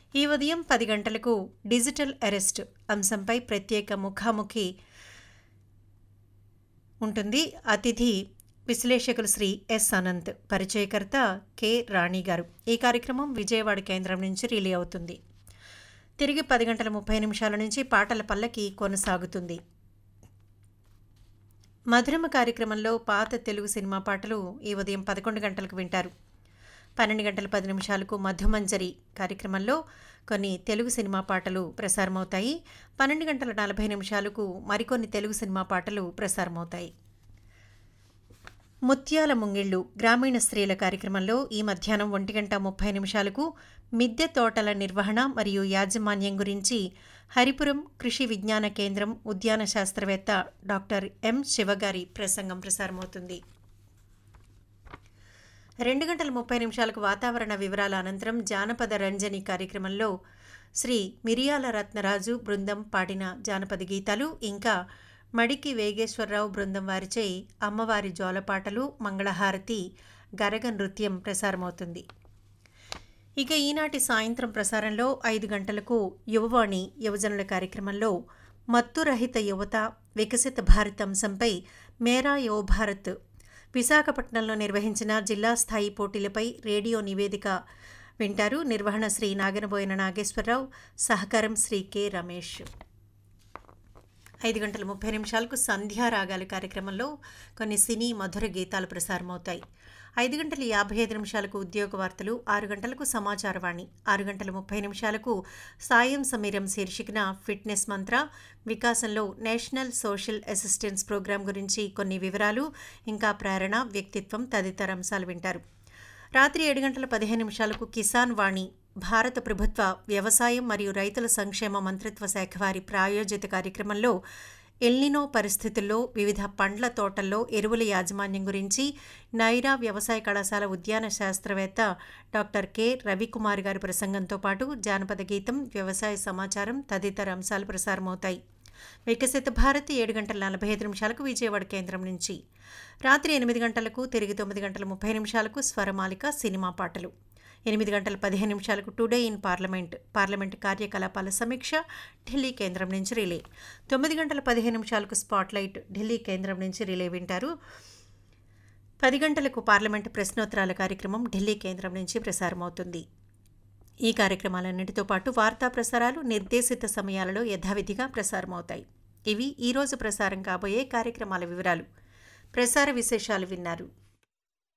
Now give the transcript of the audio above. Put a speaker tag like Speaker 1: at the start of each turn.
Speaker 1: ఈ ఉదయం పది గంటలకు డిజిటల్ అరెస్ట్ అంశంపై ప్రత్యేక ముఖాముఖి ఉంటుంది అతిథి విశ్లేషకులు శ్రీ ఎస్ అనంత్ పరిచయకర్త కె రాణి గారు ఈ కార్యక్రమం విజయవాడ కేంద్రం నుంచి రిలే అవుతుంది తిరిగి పది గంటల ముప్పై నిమిషాల నుంచి పాటల పల్లకి కొనసాగుతుంది మధురమ కార్యక్రమంలో పాత తెలుగు సినిమా పాటలు ఈ ఉదయం పదకొండు గంటలకు వింటారు పన్నెండు గంటల పది నిమిషాలకు మధుమంజరి కార్యక్రమంలో కొన్ని తెలుగు సినిమా పాటలు ప్రసారమవుతాయి పన్నెండు గంటల నలభై నిమిషాలకు మరికొన్ని తెలుగు సినిమా పాటలు ప్రసారమవుతాయి ముత్యాల ముంగిళ్ళు గ్రామీణ స్త్రీల కార్యక్రమంలో ఈ మధ్యాహ్నం ఒంటి గంట ముప్పై నిమిషాలకు మిద్దె తోటల నిర్వహణ మరియు యాజమాన్యం గురించి హరిపురం కృషి విజ్ఞాన కేంద్రం ఉద్యాన శాస్త్రవేత్త డాక్టర్ ఎం శివగారి ప్రసంగం ప్రసారమవుతుంది రెండు గంటల ముప్పై నిమిషాలకు వాతావరణ వివరాల అనంతరం జానపద రంజని కార్యక్రమంలో శ్రీ మిరియాల రత్నరాజు బృందం పాడిన జానపద గీతాలు ఇంకా మడికి వేగేశ్వరరావు బృందం వారిచే అమ్మవారి జోలపాటలు మంగళహారతి గరగ నృత్యం ప్రసారమవుతుంది ఇక ఈనాటి సాయంత్రం ప్రసారంలో ఐదు గంటలకు యువవాణి యువజనుల కార్యక్రమంలో మత్తురహిత యువత వికసిత భారత్ అంశంపై మేరా యువ భారత్ విశాఖపట్నంలో నిర్వహించిన జిల్లా స్థాయి పోటీలపై రేడియో నివేదిక వింటారు నిర్వహణ శ్రీ నాగనబోయిన నాగేశ్వరరావు సహకారం శ్రీ కె రమేష్ ఐదు గంటల ముప్పై నిమిషాలకు సంధ్యారాగాలు కార్యక్రమంలో కొన్ని సినీ మధుర గీతాలు ప్రసారమవుతాయి ఐదు గంటల యాభై ఐదు నిమిషాలకు ఉద్యోగ వార్తలు ఆరు గంటలకు సమాచారవాణి ఆరు గంటల ముప్పై నిమిషాలకు సాయం సమీరం శీర్షికన ఫిట్నెస్ మంత్ర వికాసంలో నేషనల్ సోషల్ అసిస్టెన్స్ ప్రోగ్రాం గురించి కొన్ని వివరాలు ఇంకా ప్రేరణ వ్యక్తిత్వం తదితర అంశాలు వింటారు రాత్రి ఏడు గంటల పదిహేను నిమిషాలకు కిసాన్ వాణి భారత ప్రభుత్వ వ్యవసాయం మరియు రైతుల సంక్షేమ మంత్రిత్వ శాఖ వారి ప్రాయోజిత కార్యక్రమంలో ఎల్నినో పరిస్థితుల్లో వివిధ పండ్ల తోటల్లో ఎరువుల యాజమాన్యం గురించి నైరా వ్యవసాయ కళాశాల ఉద్యాన శాస్త్రవేత్త డాక్టర్ కె రవికుమార్ గారి ప్రసంగంతో పాటు జానపద గీతం వ్యవసాయ సమాచారం తదితర అంశాలు ప్రసారమవుతాయి వికసిత భారత్ ఏడు గంటల నలభై ఐదు నిమిషాలకు విజయవాడ కేంద్రం నుంచి రాత్రి ఎనిమిది గంటలకు తిరిగి తొమ్మిది గంటల ముప్పై నిమిషాలకు స్వరమాలిక సినిమా పాటలు ఎనిమిది గంటల పదిహేను నిమిషాలకు టుడే ఇన్ పార్లమెంట్ పార్లమెంట్ కార్యకలాపాల సమీక్ష ఢిల్లీ కేంద్రం నుంచి రిలే తొమ్మిది గంటల పదిహేను నిమిషాలకు స్పాట్లైట్ ఢిల్లీ కేంద్రం నుంచి రిలే వింటారు పది గంటలకు పార్లమెంట్ ప్రశ్నోత్తరాల కార్యక్రమం ఢిల్లీ కేంద్రం నుంచి ప్రసారమవుతుంది ఈ కార్యక్రమాలన్నిటితో పాటు వార్తా ప్రసారాలు నిర్దేశిత సమయాలలో యథావిధిగా ప్రసారమవుతాయి ఇవి ఈరోజు ప్రసారం కాబోయే కార్యక్రమాల వివరాలు ప్రసార విశేషాలు విన్నారు